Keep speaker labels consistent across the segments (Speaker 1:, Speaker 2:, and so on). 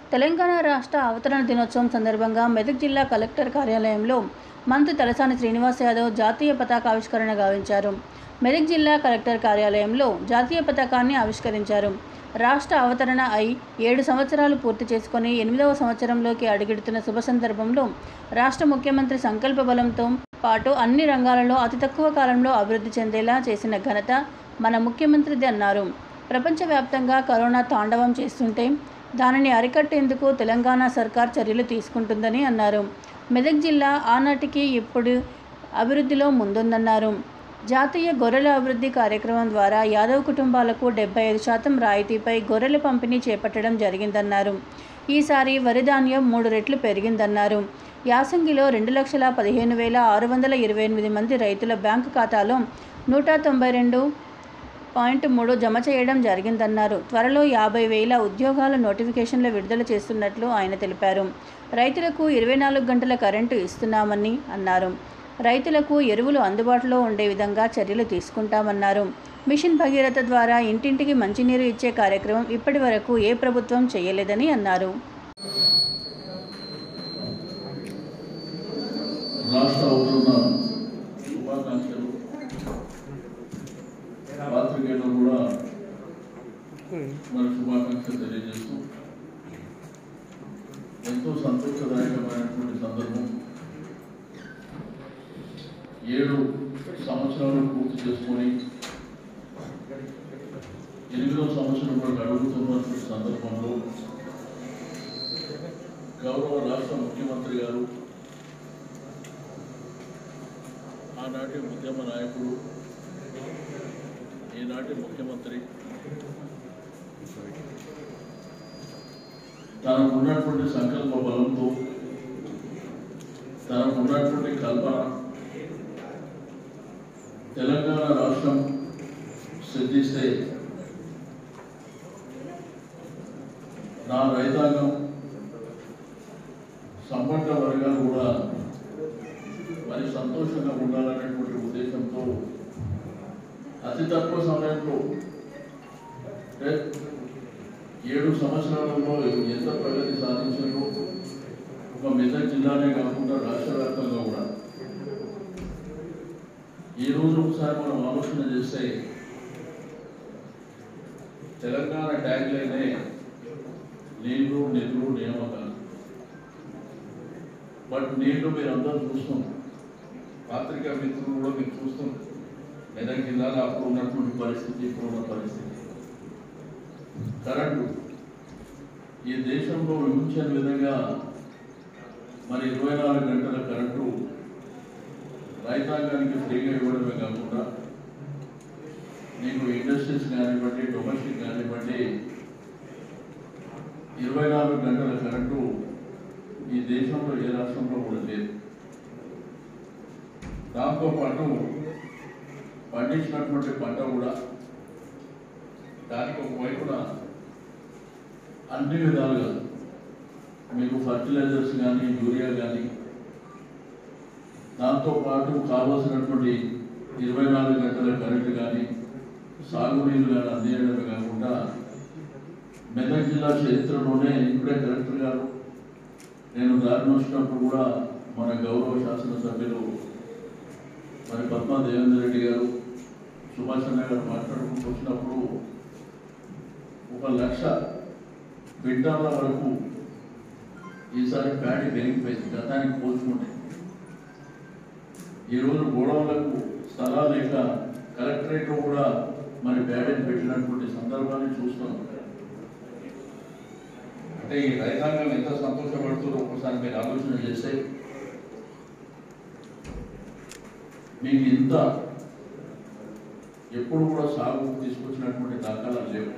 Speaker 1: తెలంగాణ రాష్ట్ర అవతరణ దినోత్సవం సందర్భంగా మెదక్ జిల్లా కలెక్టర్ కార్యాలయంలో మంత్రి తలసాని శ్రీనివాస్ యాదవ్ జాతీయ పతాకావిష్కరణ గావించారు మెదక్ జిల్లా కలెక్టర్ కార్యాలయంలో జాతీయ పతాకాన్ని ఆవిష్కరించారు రాష్ట్ర అవతరణ అయి ఏడు సంవత్సరాలు పూర్తి చేసుకొని ఎనిమిదవ సంవత్సరంలోకి అడుగెడుతున్న శుభ సందర్భంలో రాష్ట్ర ముఖ్యమంత్రి సంకల్ప బలంతో పాటు అన్ని రంగాలలో అతి తక్కువ కాలంలో అభివృద్ధి చెందేలా చేసిన ఘనత మన ముఖ్యమంత్రిది అన్నారు ప్రపంచవ్యాప్తంగా కరోనా తాండవం చేస్తుంటే దానిని అరికట్టేందుకు తెలంగాణ సర్కార్ చర్యలు తీసుకుంటుందని అన్నారు మెదక్ జిల్లా ఆనాటికి ఇప్పుడు అభివృద్ధిలో ముందుందన్నారు జాతీయ గొర్రెల అభివృద్ధి కార్యక్రమం ద్వారా యాదవ్ కుటుంబాలకు డెబ్బై ఐదు శాతం రాయితీపై గొర్రెల పంపిణీ చేపట్టడం జరిగిందన్నారు ఈసారి వరి ధాన్యం మూడు రెట్లు పెరిగిందన్నారు యాసంగిలో రెండు లక్షల పదిహేను వేల ఆరు వందల ఇరవై ఎనిమిది మంది రైతుల బ్యాంకు ఖాతాలో నూట తొంభై రెండు పాయింట్ మూడు జమ చేయడం జరిగిందన్నారు త్వరలో యాభై వేల ఉద్యోగాల నోటిఫికేషన్లు విడుదల చేస్తున్నట్లు ఆయన తెలిపారు రైతులకు ఇరవై నాలుగు గంటల కరెంటు ఇస్తున్నామని అన్నారు రైతులకు ఎరువులు అందుబాటులో ఉండే విధంగా చర్యలు తీసుకుంటామన్నారు మిషన్ భగీరథ ద్వారా ఇంటింటికి మంచినీరు ఇచ్చే కార్యక్రమం ఇప్పటి వరకు ఏ ప్రభుత్వం చేయలేదని అన్నారు
Speaker 2: రాష్ట్ర అవుతున్న శుభాకాంక్షలు పాత్రికేయులు కూడా మన శుభాకాంక్షలు తెలియజేస్తూ ఎంతో సంతోషదాయకమైనటువంటి సందర్భం ఏడు సంవత్సరాలు పూర్తి చేసుకొని ఎనిమిదో సంవత్సరంలో అడుగుతున్నటువంటి సందర్భంలో గౌరవ రాష్ట్ర ముఖ్యమంత్రి గారు ఆనాటి ఉద్యమ నాయకుడు ఈనాటి ముఖ్యమంత్రి తనకు ఉన్నటువంటి సంకల్ప బలంతో తనకు ఉన్నటువంటి కల్పన తెలంగాణ రాష్ట్రం సిద్ధిస్తే నా రైతాంగం సంపన్న వర్గాలు కూడా మరి సంతోషంగా ఉండాలనేటువంటి ఉద్దేశంతో అతి తక్కువ సమయంలో అంటే ఏడు సంవత్సరాలలో ఎంత ప్రగతి సాధించారో ఒక మెదక్ జిల్లానే కాకుండా రాష్ట్ర వ్యాప్తంగా కూడా ఈ రోజు ఒకసారి మనం ఆలోచన చేస్తే తెలంగాణ ట్యాగ్ లైనే నీళ్లు నిధులు నియామకాలు బట్ నీళ్లు మీరు అందరూ చూస్తున్నారు పాత్రికా మిత్రులు కూడా మీరు చూస్తున్నారు మెదక్ జిల్లాలో అప్పుడు ఉన్నటువంటి పరిస్థితి ఇప్పుడు ఉన్న పరిస్థితి కరెంటు ఈ దేశంలో ఊహించని విధంగా మరి ఇరవై నాలుగు గంటల కరెంటు రైతాంగానికి ఫ్రీగా ఇవ్వడమే కాకుండా నీకు ఇండస్ట్రీస్ కానివ్వండి డొమెస్టిక్ కానివ్వండి ఇరవై నాలుగు గంటల కరెంటు ఈ దేశంలో ఏ రాష్ట్రంలో కూడా లేదు దాంతో పాటు పండించినటువంటి పంట కూడా దానికి ఒకవైపున అన్ని విధాలుగా మీకు ఫర్టిలైజర్స్ కానీ యూరియా కానీ దాంతో పాటు కావలసినటువంటి ఇరవై నాలుగు గంటల కరెంటు కానీ సాగునీరు కానీ అందించడమే కాకుండా మెదక్ జిల్లా చరిత్రలోనే ఇప్పుడే కలెక్టర్ గారు నేను దారిని వచ్చినప్పుడు కూడా మన గౌరవ శాసనసభ్యులు మరి పద్మా దేవేంద్ర రెడ్డి గారు సుభాష్ అన్న గారు మాట్లాడుకుంటూ వచ్చినప్పుడు ఒక లక్ష క్వింటాల వరకు ఈసారి ప్యాడీ పెరిగిపోయింది గతానికి పోల్చుకుంటే ఈరోజు గోడౌన్లకు స్థలాలు లేక కలెక్టరేట్లో కూడా మరి ప్యాడీని పెట్టినటువంటి సందర్భాన్ని చూస్తున్నాం అంటే ఈ రైతాంగం ఎంత సంతోషపడుతుందో ఒకసారి మీరు ఆలోచన చేస్తే మీకు ఇంత ఎప్పుడు కూడా సాగు తీసుకొచ్చినటువంటి దాఖలాలు లేవు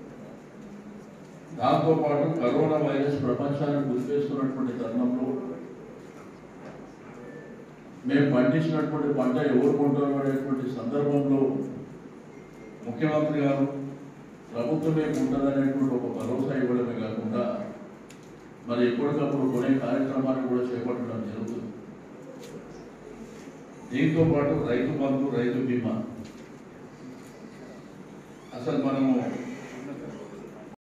Speaker 2: దాంతో పాటు కరోనా వైరస్ ప్రపంచాన్ని గుర్తిస్తున్నటువంటి తరుణంలో మేము పండించినటువంటి పంట ఎవరు కొంటారు అనేటువంటి సందర్భంలో ముఖ్యమంత్రి గారు ప్రభుత్వమే ఉంటుందనేటువంటి ఒక భరోసా ఇవ్వడమే కాకుండా మరి ఎప్పటికప్పుడు కొనే కార్యక్రమాన్ని కూడా చేపట్టడం జరుగుతుంది దీంతో పాటు రైతు బంధు రైతు బీమా అసలు మనము